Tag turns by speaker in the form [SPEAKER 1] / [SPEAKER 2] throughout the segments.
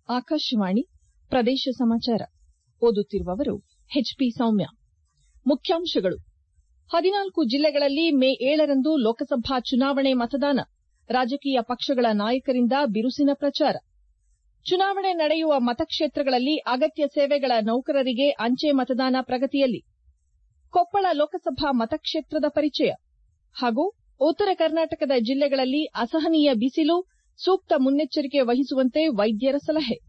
[SPEAKER 1] ಆಕಾಶವಾಣಿ ಪ್ರದೇಶ ಸಮಾಚಾರ ಓದುತ್ತಿರುವವರು ಹೆಚ್ಪಿ ಸೌಮ್ಯ ಮುಖ್ಯಾಂಶಗಳು ಹದಿನಾಲ್ಕು ಜಿಲ್ಲೆಗಳಲ್ಲಿ ಮೇ ಏಳರಂದು ಲೋಕಸಭಾ ಚುನಾವಣೆ ಮತದಾನ ರಾಜಕೀಯ ಪಕ್ಷಗಳ ನಾಯಕರಿಂದ ಬಿರುಸಿನ ಪ್ರಚಾರ ಚುನಾವಣೆ ನಡೆಯುವ ಮತಕ್ಷೇತ್ರಗಳಲ್ಲಿ ಅಗತ್ಯ ಸೇವೆಗಳ ನೌಕರರಿಗೆ ಅಂಚೆ ಮತದಾನ ಪ್ರಗತಿಯಲ್ಲಿ ಕೊಪ್ಪಳ ಲೋಕಸಭಾ ಮತಕ್ಷೇತ್ರದ ಪರಿಚಯ ಹಾಗೂ ಉತ್ತರ ಕರ್ನಾಟಕದ ಜಿಲ್ಲೆಗಳಲ್ಲಿ ಅಸಹನೀಯ ಬಿಸಿಲು ಸೂಕ್ತ ಮುನ್ನೆಚ್ಚರಿಕೆ ವಹಿಸುವಂತೆ ವೈದ್ಯರ ಸಲಹೆ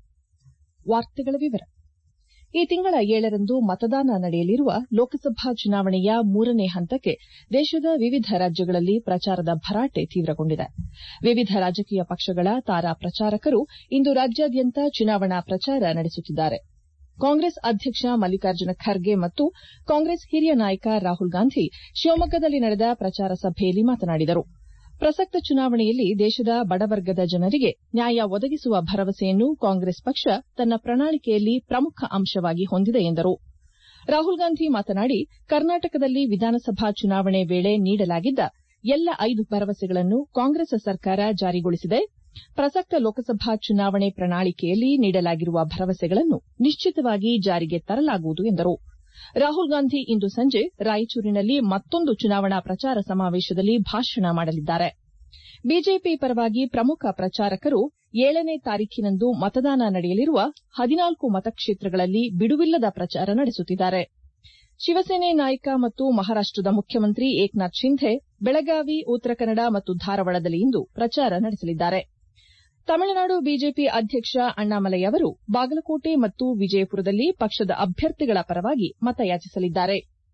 [SPEAKER 1] ಈ ತಿಂಗಳ ಏಳರಂದು ಮತದಾನ ನಡೆಯಲಿರುವ ಲೋಕಸಭಾ ಚುನಾವಣೆಯ ಮೂರನೇ ಹಂತಕ್ಕೆ ದೇಶದ ವಿವಿಧ ರಾಜ್ಯಗಳಲ್ಲಿ ಪ್ರಚಾರದ ಭರಾಟೆ ತೀವ್ರಗೊಂಡಿದೆ ವಿವಿಧ ರಾಜಕೀಯ ಪಕ್ಷಗಳ ತಾರಾ ಪ್ರಚಾರಕರು ಇಂದು ರಾಜ್ಯಾದ್ಯಂತ ಚುನಾವಣಾ ಪ್ರಚಾರ ನಡೆಸುತ್ತಿದ್ದಾರೆ ಕಾಂಗ್ರೆಸ್ ಅಧ್ಯಕ್ಷ ಮಲ್ಲಿಕಾರ್ಜುನ ಖರ್ಗೆ ಮತ್ತು ಕಾಂಗ್ರೆಸ್ ಹಿರಿಯ ನಾಯಕ ರಾಹುಲ್ ಗಾಂಧಿ ಶಿವಮೊಗ್ಗದಲ್ಲಿ ನಡೆದ ಪ್ರಚಾರ ಸಭೆಯಲ್ಲಿ ಮಾತನಾಡಿದರು ಪ್ರಸಕ್ತ ಚುನಾವಣೆಯಲ್ಲಿ ದೇಶದ ಬಡವರ್ಗದ ಜನರಿಗೆ ನ್ಯಾಯ ಒದಗಿಸುವ ಭರವಸೆಯನ್ನು ಕಾಂಗ್ರೆಸ್ ಪಕ್ಷ ತನ್ನ ಪ್ರಣಾಳಿಕೆಯಲ್ಲಿ ಪ್ರಮುಖ ಅಂಶವಾಗಿ ಹೊಂದಿದೆ ಎಂದರು ರಾಹುಲ್ ಗಾಂಧಿ ಮಾತನಾಡಿ ಕರ್ನಾಟಕದಲ್ಲಿ ವಿಧಾನಸಭಾ ಚುನಾವಣೆ ವೇಳೆ ನೀಡಲಾಗಿದ್ದ ಎಲ್ಲ ಐದು ಭರವಸೆಗಳನ್ನು ಕಾಂಗ್ರೆಸ್ ಸರ್ಕಾರ ಜಾರಿಗೊಳಿಸಿದೆ ಪ್ರಸಕ್ತ ಲೋಕಸಭಾ ಚುನಾವಣೆ ಪ್ರಣಾಳಿಕೆಯಲ್ಲಿ ನೀಡಲಾಗಿರುವ ಭರವಸೆಗಳನ್ನು ನಿಶ್ಚಿತವಾಗಿ ಜಾರಿಗೆ ತರಲಾಗುವುದು ಎಂದರು ರಾಹುಲ್ ಗಾಂಧಿ ಇಂದು ಸಂಜೆ ರಾಯಚೂರಿನಲ್ಲಿ ಮತ್ತೊಂದು ಚುನಾವಣಾ ಪ್ರಚಾರ ಸಮಾವೇಶದಲ್ಲಿ ಭಾಷಣ ಮಾಡಲಿದ್ದಾರೆ ಬಿಜೆಪಿ ಪರವಾಗಿ ಪ್ರಮುಖ ಪ್ರಚಾರಕರು ಏಳನೇ ತಾರೀಖಿನಂದು ಮತದಾನ ನಡೆಯಲಿರುವ ಹದಿನಾಲ್ಕು ಮತಕ್ಷೇತ್ರಗಳಲ್ಲಿ ಬಿಡುವಿಲ್ಲದ ಪ್ರಚಾರ ನಡೆಸುತ್ತಿದ್ದಾರೆ ಶಿವಸೇನೆ ನಾಯಕ ಮತ್ತು ಮಹಾರಾಷ್ಟದ ಮುಖ್ಯಮಂತ್ರಿ ಏಕನಾಥ್ ಶಿಂಧೆ ಬೆಳಗಾವಿ ಉತ್ತರ ಕನ್ನಡ ಮತ್ತು ಧಾರವಾಡದಲ್ಲಿ ಇಂದು ಪ್ರಚಾರ ನಡೆಸಲಿದ್ದಾರೆ ತಮಿಳುನಾಡು ಬಿಜೆಪಿ ಅಧ್ಯಕ್ಷ ಅಣ್ಣಾಮಲೈ ಅವರು ಬಾಗಲಕೋಟೆ ಮತ್ತು ವಿಜಯಪುರದಲ್ಲಿ ಪಕ್ಷದ ಅಭ್ಯರ್ಥಿಗಳ ಪರವಾಗಿ ಮತಯಾಚಿಸಲಿದ್ದಾರೆ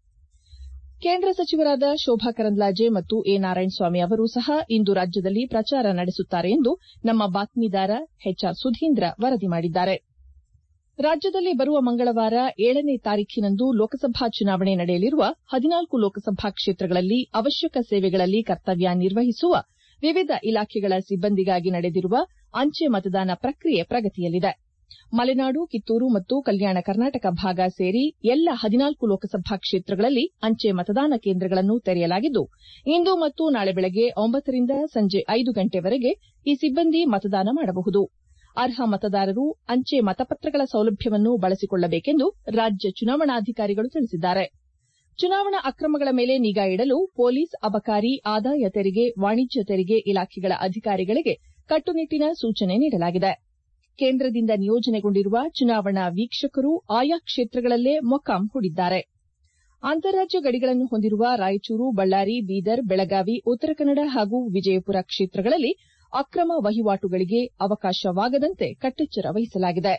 [SPEAKER 1] ಕೇಂದ್ರ ಸಚಿವರಾದ ಶೋಭಾ ಕರಂದ್ಲಾಜೆ ಮತ್ತು ಎ ನಾರಾಯಣಸ್ವಾಮಿ ಅವರೂ ಸಹ ಇಂದು ರಾಜ್ಯದಲ್ಲಿ ಪ್ರಚಾರ ನಡೆಸುತ್ತಾರೆ ಎಂದು ನಮ್ಮ ಬಾತ್ಮೀದಾರ ಎಚ್ಆರ್ ಸುಧೀಂದ್ರ ವರದಿ ಮಾಡಿದ್ದಾರೆ ರಾಜ್ಯದಲ್ಲಿ ಬರುವ ಮಂಗಳವಾರ ಏಳನೇ ತಾರೀಖಿನಂದು ಲೋಕಸಭಾ ಚುನಾವಣೆ ನಡೆಯಲಿರುವ ಹದಿನಾಲ್ಕು ಲೋಕಸಭಾ ಕ್ಷೇತ್ರಗಳಲ್ಲಿ ಅವಶ್ಯಕ ಸೇವೆಗಳಲ್ಲಿ ಕರ್ತವ್ಯ ನಿರ್ವಹಿಸುವ ವಿವಿಧ ಇಲಾಖೆಗಳ ಸಿಬ್ಬಂದಿಗಾಗಿ ನಡೆದಿರುವ ಅಂಚೆ ಮತದಾನ ಪ್ರಕ್ರಿಯೆ ಪ್ರಗತಿಯಲ್ಲಿದೆ ಮಲೆನಾಡು ಕಿತ್ತೂರು ಮತ್ತು ಕಲ್ಯಾಣ ಕರ್ನಾಟಕ ಭಾಗ ಸೇರಿ ಎಲ್ಲ ಹದಿನಾಲ್ಕು ಲೋಕಸಭಾ ಕ್ಷೇತ್ರಗಳಲ್ಲಿ ಅಂಚೆ ಮತದಾನ ಕೇಂದ್ರಗಳನ್ನು ತೆರೆಯಲಾಗಿದ್ದು ಇಂದು ಮತ್ತು ನಾಳೆ ಬೆಳಗ್ಗೆ ಒಂಬತ್ತರಿಂದ ಸಂಜೆ ಐದು ಗಂಟೆವರೆಗೆ ಈ ಸಿಬ್ಬಂದಿ ಮತದಾನ ಮಾಡಬಹುದು ಅರ್ಹ ಮತದಾರರು ಅಂಚೆ ಮತಪತ್ರಗಳ ಸೌಲಭ್ಯವನ್ನು ಬಳಸಿಕೊಳ್ಳಬೇಕೆಂದು ರಾಜ್ಯ ಚುನಾವಣಾಧಿಕಾರಿಗಳು ತಿಳಿಸಿದ್ದಾರೆ ಚುನಾವಣಾ ಅಕ್ರಮಗಳ ಮೇಲೆ ನಿಗಾ ಇಡಲು ಪೊಲೀಸ್ ಅಬಕಾರಿ ಆದಾಯ ತೆರಿಗೆ ವಾಣಿಜ್ಯ ತೆರಿಗೆ ಇಲಾಖೆಗಳ ಅಧಿಕಾರಿಗಳಿಗೆ ಕಟ್ಟುನಿಟ್ಟಿನ ಸೂಚನೆ ನೀಡಲಾಗಿದೆ ಕೇಂದ್ರದಿಂದ ನಿಯೋಜನೆಗೊಂಡಿರುವ ಚುನಾವಣಾ ವೀಕ್ಷಕರು ಆಯಾ ಕ್ಷೇತ್ರಗಳಲ್ಲೇ ಮೊಕಾಂ ಹೂಡಿದ್ದಾರೆ ಅಂತಾರಾಜ್ಯ ಗಡಿಗಳನ್ನು ಹೊಂದಿರುವ ರಾಯಚೂರು ಬಳ್ಳಾರಿ ಬೀದರ್ ಬೆಳಗಾವಿ ಉತ್ತರ ಕನ್ನಡ ಹಾಗೂ ವಿಜಯಪುರ ಕ್ಷೇತ್ರಗಳಲ್ಲಿ ಅಕ್ರಮ ವಹಿವಾಟುಗಳಿಗೆ ಅವಕಾಶವಾಗದಂತೆ ಕಟ್ಟೆಚ್ಚರ ವಹಿಸಲಾಗಿದೆ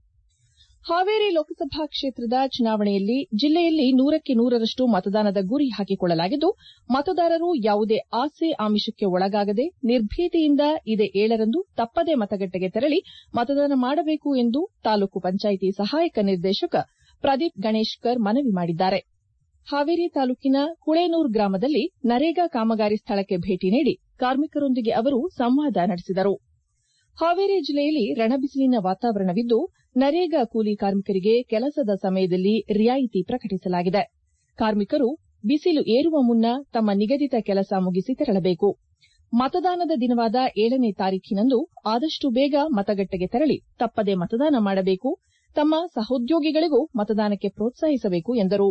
[SPEAKER 1] ಹಾವೇರಿ ಲೋಕಸಭಾ ಕ್ಷೇತ್ರದ ಚುನಾವಣೆಯಲ್ಲಿ ಜಿಲ್ಲೆಯಲ್ಲಿ ನೂರಕ್ಕೆ ನೂರರಷ್ಟು ಮತದಾನದ ಗುರಿ ಹಾಕಿಕೊಳ್ಳಲಾಗಿದ್ದು ಮತದಾರರು ಯಾವುದೇ ಆಸೆ ಆಮಿಷಕ್ಕೆ ಒಳಗಾಗದೆ ನಿರ್ಭೀತಿಯಿಂದ ಇದೇ ಏಳರಂದು ತಪ್ಪದೆ ಮತಗಟ್ಟೆಗೆ ತೆರಳಿ ಮತದಾನ ಮಾಡಬೇಕು ಎಂದು ತಾಲೂಕು ಪಂಚಾಯಿತಿ ಸಹಾಯಕ ನಿರ್ದೇಶಕ ಪ್ರದೀಪ್ ಗಣೇಶ್ಕರ್ ಮನವಿ ಮಾಡಿದ್ದಾರೆ ಹಾವೇರಿ ತಾಲೂಕಿನ ಹುಳೇನೂರ್ ಗ್ರಾಮದಲ್ಲಿ ನರೇಗಾ ಕಾಮಗಾರಿ ಸ್ಥಳಕ್ಕೆ ಭೇಟಿ ನೀಡಿ ಕಾರ್ಮಿಕರೊಂದಿಗೆ ಅವರು ಸಂವಾದ ನಡೆಸಿದರು ಹಾವೇರಿ ಜಿಲ್ಲೆಯಲ್ಲಿ ರಣಬಿಸಿಲಿನ ವಾತಾವರಣವಿದ್ದು ನರೇಗಾ ಕೂಲಿ ಕಾರ್ಮಿಕರಿಗೆ ಕೆಲಸದ ಸಮಯದಲ್ಲಿ ರಿಯಾಯಿತಿ ಪ್ರಕಟಿಸಲಾಗಿದೆ ಕಾರ್ಮಿಕರು ಬಿಸಿಲು ಏರುವ ಮುನ್ನ ತಮ್ಮ ನಿಗದಿತ ಕೆಲಸ ಮುಗಿಸಿ ತೆರಳಬೇಕು ಮತದಾನದ ದಿನವಾದ ಏಳನೇ ತಾರೀಖಿನಂದು ಆದಷ್ಟು ಬೇಗ ಮತಗಟ್ಟೆಗೆ ತೆರಳಿ ತಪ್ಪದೆ ಮತದಾನ ಮಾಡಬೇಕು ತಮ್ಮ ಸಹೋದ್ಯೋಗಿಗಳಿಗೂ ಮತದಾನಕ್ಕೆ ಪ್ರೋತ್ಸಾಹಿಸಬೇಕು ಎಂದರು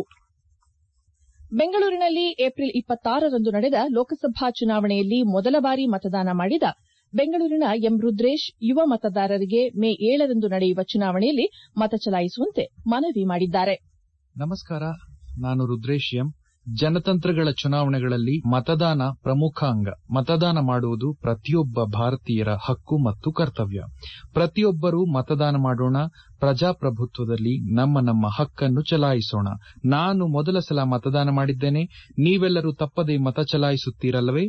[SPEAKER 1] ಬೆಂಗಳೂರಿನಲ್ಲಿ ಏಪ್ರಿಲ್ ಇಪ್ಪತ್ತಾರರಂದು ನಡೆದ ಲೋಕಸಭಾ ಚುನಾವಣೆಯಲ್ಲಿ ಮೊದಲ ಬಾರಿ ಮತದಾನ ಮಾಡಿದ ಬೆಂಗಳೂರಿನ ಎಂ ರುದ್ರೇಶ್ ಯುವ ಮತದಾರರಿಗೆ ಮೇ ಏಳರಂದು ನಡೆಯುವ ಚುನಾವಣೆಯಲ್ಲಿ ಮತ ಚಲಾಯಿಸುವಂತೆ ಮನವಿ ಮಾಡಿದ್ದಾರೆ
[SPEAKER 2] ನಮಸ್ಕಾರ ನಾನು ರುದ್ರೇಶ್ ಎಂ ಜನತಂತ್ರಗಳ ಚುನಾವಣೆಗಳಲ್ಲಿ ಮತದಾನ ಪ್ರಮುಖ ಅಂಗ ಮತದಾನ ಮಾಡುವುದು ಪ್ರತಿಯೊಬ್ಬ ಭಾರತೀಯರ ಹಕ್ಕು ಮತ್ತು ಕರ್ತವ್ಯ ಪ್ರತಿಯೊಬ್ಬರೂ ಮತದಾನ ಮಾಡೋಣ ಪ್ರಜಾಪ್ರಭುತ್ವದಲ್ಲಿ ನಮ್ಮ ನಮ್ಮ ಹಕ್ಕನ್ನು ಚಲಾಯಿಸೋಣ ನಾನು ಮೊದಲ ಸಲ ಮತದಾನ ಮಾಡಿದ್ದೇನೆ ನೀವೆಲ್ಲರೂ ತಪ್ಪದೇ ಮತ ಚಲಾಯಿಸುತ್ತೀರಲ್ಲವೇ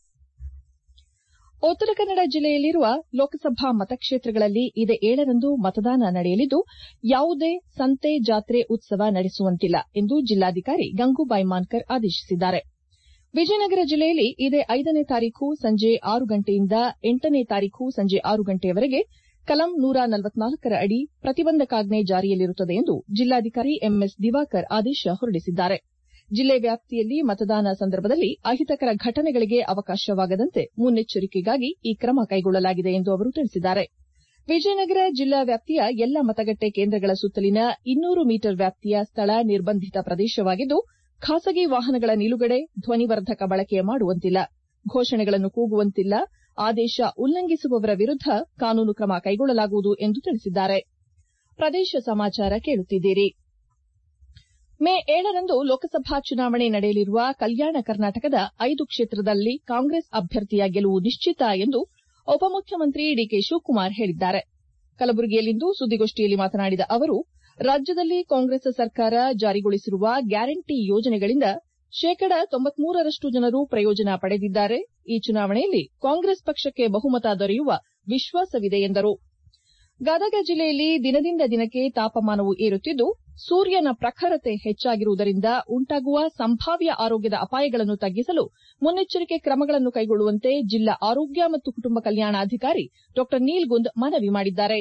[SPEAKER 1] ಉತ್ತರ ಕನ್ನಡ ಜಿಲ್ಲೆಯಲ್ಲಿರುವ ಲೋಕಸಭಾ ಮತಕ್ಷೇತ್ರಗಳಲ್ಲಿ ಇದೇ ಏಳರಂದು ಮತದಾನ ನಡೆಯಲಿದ್ದು ಯಾವುದೇ ಸಂತೆ ಜಾತ್ರೆ ಉತ್ಸವ ನಡೆಸುವಂತಿಲ್ಲ ಎಂದು ಜಿಲ್ಲಾಧಿಕಾರಿ ಗಂಗೂಬಾಯಿ ಮಾನ್ಕರ್ ಆದೇಶಿಸಿದ್ದಾರೆ ವಿಜಯನಗರ ಜಿಲ್ಲೆಯಲ್ಲಿ ಇದೇ ಐದನೇ ತಾರೀಖು ಸಂಜೆ ಆರು ಗಂಟೆಯಿಂದ ಎಂಟನೇ ತಾರೀಖು ಸಂಜೆ ಆರು ಗಂಟೆಯವರೆಗೆ ಕಲಂ ನೂರ ನಲವತ್ನಾಲ್ಕರ ಅಡಿ ಪ್ರತಿಬಂಧಕಾಜ್ಞೆ ಜಾರಿಯಲ್ಲಿರುತ್ತದೆ ಎಂದು ಜಿಲ್ಲಾಧಿಕಾರಿ ಎಂಎಸ್ ದಿವಾಕರ್ ಆದೇಶ ಹೊರಡಿಸಿದ್ದಾರೆ ಜಿಲ್ಲೆ ವ್ಯಾಪ್ತಿಯಲ್ಲಿ ಮತದಾನ ಸಂದರ್ಭದಲ್ಲಿ ಅಹಿತಕರ ಘಟನೆಗಳಿಗೆ ಅವಕಾಶವಾಗದಂತೆ ಮುನ್ನೆಚ್ಚರಿಕೆಗಾಗಿ ಈ ಕ್ರಮ ಕೈಗೊಳ್ಳಲಾಗಿದೆ ಎಂದು ಅವರು ತಿಳಿಸಿದ್ದಾರೆ ವಿಜಯನಗರ ಜಿಲ್ಲಾ ವ್ಯಾಪ್ತಿಯ ಎಲ್ಲ ಮತಗಟ್ಟೆ ಕೇಂದ್ರಗಳ ಸುತ್ತಲಿನ ಇನ್ನೂರು ಮೀಟರ್ ವ್ಯಾಪ್ತಿಯ ಸ್ಥಳ ನಿರ್ಬಂಧಿತ ಪ್ರದೇಶವಾಗಿದ್ದು ಖಾಸಗಿ ವಾಹನಗಳ ನಿಲುಗಡೆ ಧ್ವನಿವರ್ಧಕ ಬಳಕೆ ಮಾಡುವಂತಿಲ್ಲ ಘೋಷಣೆಗಳನ್ನು ಕೂಗುವಂತಿಲ್ಲ ಆದೇಶ ಉಲ್ಲಂಘಿಸುವವರ ವಿರುದ್ದ ಕಾನೂನು ಕ್ರಮ ಕೈಗೊಳ್ಳಲಾಗುವುದು ಎಂದು ತಿಳಿಸಿದ್ದಾರೆ ಪ್ರದೇಶ ಸಮಾಚಾರ ಕೇಳುತ್ತಿದ್ದೀರಿ ಮೇ ಏಳರಂದು ಲೋಕಸಭಾ ಚುನಾವಣೆ ನಡೆಯಲಿರುವ ಕಲ್ಯಾಣ ಕರ್ನಾಟಕದ ಐದು ಕ್ಷೇತ್ರದಲ್ಲಿ ಕಾಂಗ್ರೆಸ್ ಅಭ್ಯರ್ಥಿಯ ಗೆಲುವು ನಿಶ್ಚಿತ ಎಂದು ಉಪಮುಖ್ಯಮಂತ್ರಿ ಡಿಕೆ ಶಿವಕುಮಾರ್ ಹೇಳಿದ್ದಾರೆ ಕಲಬುರಗಿಯಲ್ಲಿಂದು ಸುದ್ದಿಗೋಷ್ಠಿಯಲ್ಲಿ ಮಾತನಾಡಿದ ಅವರು ರಾಜ್ಯದಲ್ಲಿ ಕಾಂಗ್ರೆಸ್ ಸರ್ಕಾರ ಜಾರಿಗೊಳಿಸಿರುವ ಗ್ಯಾರಂಟಿ ಯೋಜನೆಗಳಿಂದ ಶೇಕಡ ತೊಂಬತ್ಮೂರರಷ್ಟು ಜನರು ಪ್ರಯೋಜನ ಪಡೆದಿದ್ದಾರೆ ಈ ಚುನಾವಣೆಯಲ್ಲಿ ಕಾಂಗ್ರೆಸ್ ಪಕ್ಷಕ್ಕೆ ಬಹುಮತ ದೊರೆಯುವ ವಿಶ್ವಾಸವಿದೆ ಎಂದರು ಗದಗ ಜಿಲ್ಲೆಯಲ್ಲಿ ದಿನದಿಂದ ದಿನಕ್ಕೆ ತಾಪಮಾನವು ಏರುತ್ತಿದ್ದು ಸೂರ್ಯನ ಪ್ರಖರತೆ ಹೆಚ್ಚಾಗಿರುವುದರಿಂದ ಉಂಟಾಗುವ ಸಂಭಾವ್ಯ ಆರೋಗ್ಯದ ಅಪಾಯಗಳನ್ನು ತಗ್ಗಿಸಲು ಮುನ್ನೆಚ್ಚರಿಕೆ ಕ್ರಮಗಳನ್ನು ಕೈಗೊಳ್ಳುವಂತೆ ಜಿಲ್ಲಾ ಆರೋಗ್ಯ ಮತ್ತು ಕುಟುಂಬ ಕಲ್ಯಾಣಾಧಿಕಾರಿ ಡಾ ನೀಲ್ಗುಂದ್ ಮನವಿ ಮಾಡಿದ್ದಾರೆ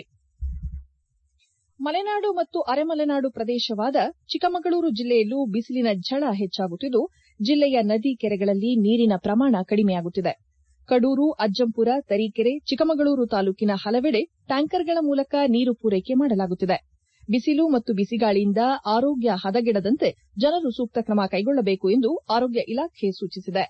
[SPEAKER 1] ಮಲೆನಾಡು ಮತ್ತು ಅರೆಮಲೆನಾಡು ಪ್ರದೇಶವಾದ ಚಿಕ್ಕಮಗಳೂರು ಜಿಲ್ಲೆಯಲ್ಲೂ ಬಿಸಿಲಿನ ಝಳ ಹೆಚ್ಚಾಗುತ್ತಿದ್ದು ಜಿಲ್ಲೆಯ ನದಿ ಕೆರೆಗಳಲ್ಲಿ ನೀರಿನ ಪ್ರಮಾಣ ಕಡಿಮೆಯಾಗುತ್ತಿದೆ ಕಡೂರು ಅಜ್ಜಂಪುರ ತರೀಕೆರೆ ಚಿಕ್ಕಮಗಳೂರು ತಾಲೂಕಿನ ಹಲವೆಡೆ ಟ್ಯಾಂಕರ್ಗಳ ಮೂಲಕ ನೀರು ಪೂರೈಕೆ ಮಾಡಲಾಗುತ್ತಿದೆ ಬಿಸಿಲು ಮತ್ತು ಬಿಸಿಗಾಳಿಯಿಂದ ಆರೋಗ್ಯ ಹದಗೆಡದಂತೆ ಜನರು ಸೂಕ್ತ ಕ್ರಮ ಕೈಗೊಳ್ಳಬೇಕು ಎಂದು ಆರೋಗ್ಯ ಇಲಾಖೆ ಸೂಚಿಸಿದೆ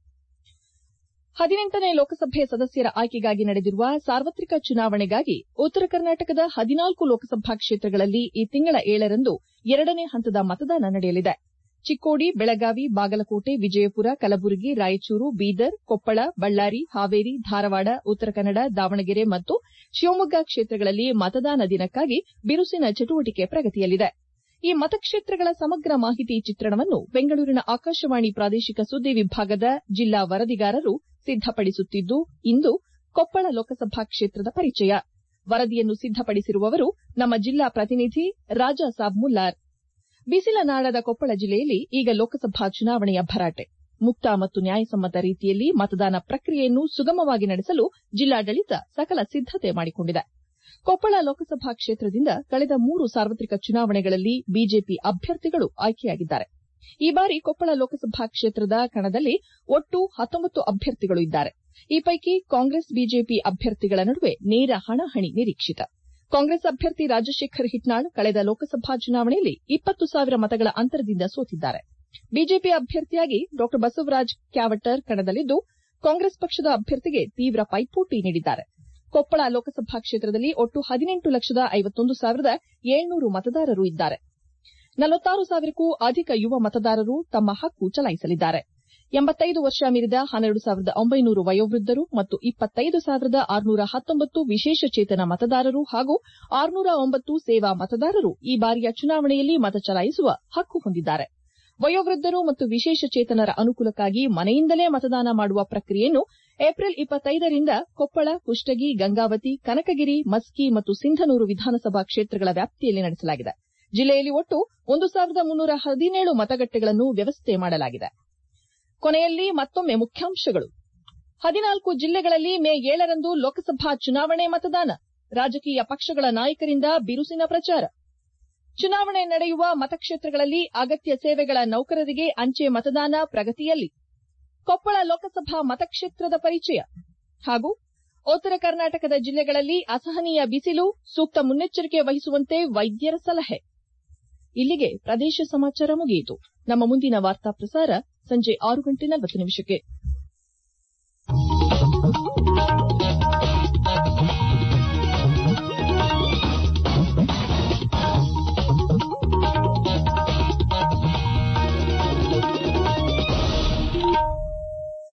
[SPEAKER 1] ಹದಿನೆಂಟನೇ ಲೋಕಸಭೆ ಸದಸ್ಯರ ಆಯ್ಕೆಗಾಗಿ ನಡೆದಿರುವ ಸಾರ್ವತ್ರಿಕ ಚುನಾವಣೆಗಾಗಿ ಉತ್ತರ ಕರ್ನಾಟಕದ ಹದಿನಾಲ್ಕು ಲೋಕಸಭಾ ಕ್ಷೇತ್ರಗಳಲ್ಲಿ ಈ ತಿಂಗಳ ಏಳರಂದು ಎರಡನೇ ಹಂತದ ಮತದಾನ ನಡೆಯಲಿದೆ ಚಿಕ್ಕೋಡಿ ಬೆಳಗಾವಿ ಬಾಗಲಕೋಟೆ ವಿಜಯಪುರ ಕಲಬುರಗಿ ರಾಯಚೂರು ಬೀದರ್ ಕೊಪ್ಪಳ ಬಳ್ಳಾರಿ ಹಾವೇರಿ ಧಾರವಾಡ ಉತ್ತರ ಕನ್ನಡ ದಾವಣಗೆರೆ ಮತ್ತು ಶಿವಮೊಗ್ಗ ಕ್ಷೇತ್ರಗಳಲ್ಲಿ ಮತದಾನ ದಿನಕ್ಕಾಗಿ ಬಿರುಸಿನ ಚಟುವಟಿಕೆ ಪ್ರಗತಿಯಲ್ಲಿದೆ ಈ ಮತಕ್ಷೇತ್ರಗಳ ಸಮಗ್ರ ಮಾಹಿತಿ ಚಿತ್ರಣವನ್ನು ಬೆಂಗಳೂರಿನ ಆಕಾಶವಾಣಿ ಪ್ರಾದೇಶಿಕ ಸುದ್ದಿ ವಿಭಾಗದ ಜಿಲ್ಲಾ ವರದಿಗಾರರು ಸಿದ್ದಪಡಿಸುತ್ತಿದ್ದು ಇಂದು ಕೊಪ್ಪಳ ಲೋಕಸಭಾ ಕ್ಷೇತ್ರದ ಪರಿಚಯ ವರದಿಯನ್ನು ಸಿದ್ದಪಡಿಸಿರುವವರು ನಮ್ಮ ಜಿಲ್ಲಾ ಪ್ರತಿನಿಧಿ ರಾಜಾ ಸಾಬ್ ಮುಲ್ಲಾರ್ ಬಿಸಿಲ ನಾಡದ ಕೊಪ್ಪಳ ಜಿಲ್ಲೆಯಲ್ಲಿ ಈಗ ಲೋಕಸಭಾ ಚುನಾವಣೆಯ ಭರಾಟೆ ಮುಕ್ತ ಮತ್ತು ನ್ಯಾಯಸಮ್ಮತ ರೀತಿಯಲ್ಲಿ ಮತದಾನ ಪ್ರಕ್ರಿಯೆಯನ್ನು ಸುಗಮವಾಗಿ ನಡೆಸಲು ಜಿಲ್ಲಾಡಳಿತ ಸಕಲ ಸಿದ್ದತೆ ಮಾಡಿಕೊಂಡಿದೆ ಕೊಪ್ಪಳ ಲೋಕಸಭಾ ಕ್ಷೇತ್ರದಿಂದ ಕಳೆದ ಮೂರು ಸಾರ್ವತ್ರಿಕ ಚುನಾವಣೆಗಳಲ್ಲಿ ಬಿಜೆಪಿ ಅಭ್ಯರ್ಥಿಗಳು ಆಯ್ಕೆಯಾಗಿದ್ದಾರೆ ಈ ಬಾರಿ ಕೊಪ್ಪಳ ಲೋಕಸಭಾ ಕ್ಷೇತ್ರದ ಕಣದಲ್ಲಿ ಒಟ್ಟು ಹತ್ತೊಂಬತ್ತು ಅಭ್ಯರ್ಥಿಗಳು ಇದ್ದಾರೆ ಈ ಪೈಕಿ ಕಾಂಗ್ರೆಸ್ ಬಿಜೆಪಿ ಅಭ್ಯರ್ಥಿಗಳ ನಡುವೆ ನೇರ ಹಣಾಹಣಿ ನಿರೀಕ್ಷಿತ ಕಾಂಗ್ರೆಸ್ ಅಭ್ಯರ್ಥಿ ರಾಜಶೇಖರ್ ಹಿಟ್ನಾಳ್ ಕಳೆದ ಲೋಕಸಭಾ ಚುನಾವಣೆಯಲ್ಲಿ ಇಪ್ಪತ್ತು ಸಾವಿರ ಮತಗಳ ಅಂತರದಿಂದ ಸೋತಿದ್ದಾರೆ ಬಿಜೆಪಿ ಅಭ್ಯರ್ಥಿಯಾಗಿ ಡಾ ಬಸವರಾಜ್ ಕ್ಯಾವಟರ್ ಕಣದಲ್ಲಿದ್ದು ಕಾಂಗ್ರೆಸ್ ಪಕ್ಷದ ಅಭ್ಯರ್ಥಿಗೆ ತೀವ್ರ ಪೈಪೋಟಿ ನೀಡಿದ್ದಾರೆ ಕೊಪ್ಪಳ ಲೋಕಸಭಾ ಕ್ಷೇತ್ರದಲ್ಲಿ ಒಟ್ಟು ಹದಿನೆಂಟು ಲಕ್ಷದ ಐವತ್ತೊಂದು ಸಾವಿರದ ಏಳ್ನೂರು ಮತದಾರರು ಇದ್ದಾರೆ ನಲವತ್ತಾರು ಸಾವಿರಕ್ಕೂ ಅಧಿಕ ಯುವ ಮತದಾರರು ತಮ್ಮ ಹಕ್ಕು ಚಲಾಯಿಸಲಿದ್ದಾರೆ ಎಂಬತ್ತೈದು ವರ್ಷ ಮೀರಿದ ಹನ್ನೆರಡು ಸಾವಿರದ ಒಂಬೈನೂರು ವಯೋವೃದ್ದರು ಮತ್ತು ಇಪ್ಪತ್ತೈದು ಸಾವಿರದ ಆರುನೂರ ಹತ್ತೊಂಬತ್ತು ವಿಶೇಷಚೇತನ ಮತದಾರರು ಹಾಗೂ ಆರುನೂರ ಒಂಬತ್ತು ಸೇವಾ ಮತದಾರರು ಈ ಬಾರಿಯ ಚುನಾವಣೆಯಲ್ಲಿ ಮತ ಚಲಾಯಿಸುವ ಹಕ್ಕು ಹೊಂದಿದ್ದಾರೆ ವಯೋವೃದ್ದರು ಮತ್ತು ವಿಶೇಷಚೇತನರ ಅನುಕೂಲಕ್ಕಾಗಿ ಮನೆಯಿಂದಲೇ ಮತದಾನ ಮಾಡುವ ಪ್ರಕ್ರಿಯೆಯನ್ನು ಏಪ್ರಿಲ್ ಇಪ್ಪತ್ತೈದರಿಂದ ಕೊಪ್ಪಳ ಕುಷ್ಟಗಿ ಗಂಗಾವತಿ ಕನಕಗಿರಿ ಮಸ್ಕಿ ಮತ್ತು ಸಿಂಧನೂರು ವಿಧಾನಸಭಾ ಕ್ಷೇತ್ರಗಳ ವ್ಯಾಪ್ತಿಯಲ್ಲಿ ನಡೆಸಲಾಗಿದೆ ಜಿಲ್ಲೆಯಲ್ಲಿ ಒಟ್ಟು ಒಂದು ಸಾವಿರದ ಮುನ್ನೂರ ಹದಿನೇಳು ಮತಗಟ್ಟೆಗಳನ್ನು ವ್ಯವಸ್ಥೆ ಮಾಡಲಾಗಿದೆ ಕೊನೆಯಲ್ಲಿ ಮತ್ತೊಮ್ಮೆ ಮುಖ್ಯಾಂಶಗಳು ಹದಿನಾಲ್ಕು ಜಿಲ್ಲೆಗಳಲ್ಲಿ ಮೇ ಏಳರಂದು ಲೋಕಸಭಾ ಚುನಾವಣೆ ಮತದಾನ ರಾಜಕೀಯ ಪಕ್ಷಗಳ ನಾಯಕರಿಂದ ಬಿರುಸಿನ ಪ್ರಚಾರ ಚುನಾವಣೆ ನಡೆಯುವ ಮತಕ್ಷೇತ್ರಗಳಲ್ಲಿ ಅಗತ್ಯ ಸೇವೆಗಳ ನೌಕರರಿಗೆ ಅಂಚೆ ಮತದಾನ ಪ್ರಗತಿಯಲ್ಲಿ ಕೊಪ್ಪಳ ಲೋಕಸಭಾ ಮತಕ್ಷೇತ್ರದ ಪರಿಚಯ ಹಾಗೂ ಉತ್ತರ ಕರ್ನಾಟಕದ ಜಿಲ್ಲೆಗಳಲ್ಲಿ ಅಸಹನೀಯ ಬಿಸಿಲು ಸೂಕ್ತ ಮುನ್ನೆಚ್ಚರಿಕೆ ವಹಿಸುವಂತೆ ವೈದ್ಯರ ಸಲಹೆ ಇಲ್ಲಿಗೆ ಪ್ರದೇಶ ಸಮಾಚಾರ ಮುಗಿಯಿತು ನಮ್ಮ ಮುಂದಿನ ವಾರ್ತಾ ಪ್ರಸಾರ ಸಂಜೆ ಆರು ಗಂಟೆ ನಲವತ್ತು ನಿಮಿಷಕ್ಕೆ